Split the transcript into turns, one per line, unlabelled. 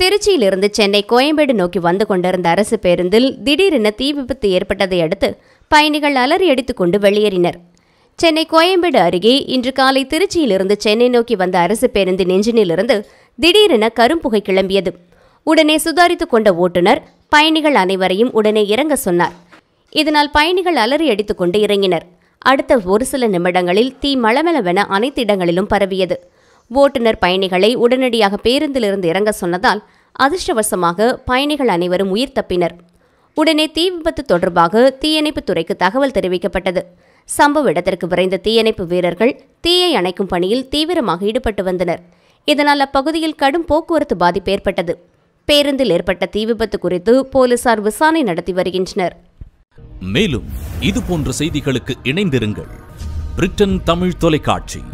திருச்சியிலிருந்து சென்னை கோயம்பேடு நோக்கி வந்து கொண்டிருந்த அரசு பேருந்தில் திடீரென தீ விபத்து ஏற்பட்டதை அடுத்து பயணிகள் அலறி அடித்துக் கொண்டு வெளியேறினர் சென்னை கோயம்பேடு அருகே இன்று காலை திருச்சியிலிருந்து சென்னை நோக்கி வந்த அரசு பேருந்தின் என்ஜினிலிருந்து திடீரென கரும்புகை கிளம்பியது உடனே சுதாரித்துக் கொண்ட ஓட்டுநர் பயணிகள் அனைவரையும் உடனே இறங்க சொன்னார் இதனால் பயணிகள் அலறி அடித்துக் கொண்டு இறங்கினர் அடுத்த ஒரு சில நிமிடங்களில் தீ மளமளவென அனைத்து இடங்களிலும் பரவியது ஓட்டுநர் பயணிகளை உடனடியாக பேருந்திலிருந்து இறங்க சொன்னதால் அதிர்ஷ்டவசமாக பயணிகள் அனைவரும் உயிர் தப்பினர் உடனே தீ விபத்து தொடர்பாக தீயணைப்புத் துறைக்கு தகவல் தெரிவிக்கப்பட்டது சம்பவ இடத்திற்கு விரைந்த தீயணைப்பு வீரர்கள் தீயை அணைக்கும் பணியில் தீவிரமாக ஈடுபட்டு வந்தனர் இதனால் அப்பகுதியில் கடும் போக்குவரத்து பாதிப்பு ஏற்பட்டது பேருந்தில் ஏற்பட்ட தீ விபத்து குறித்து போலீசார் விசாரணை நடத்தி வருகின்றனர்
மேலும் இது போன்ற செய்திகளுக்கு இணைந்திருங்கள் பிரிட்டன் தமிழ் தொலைக்காட்சி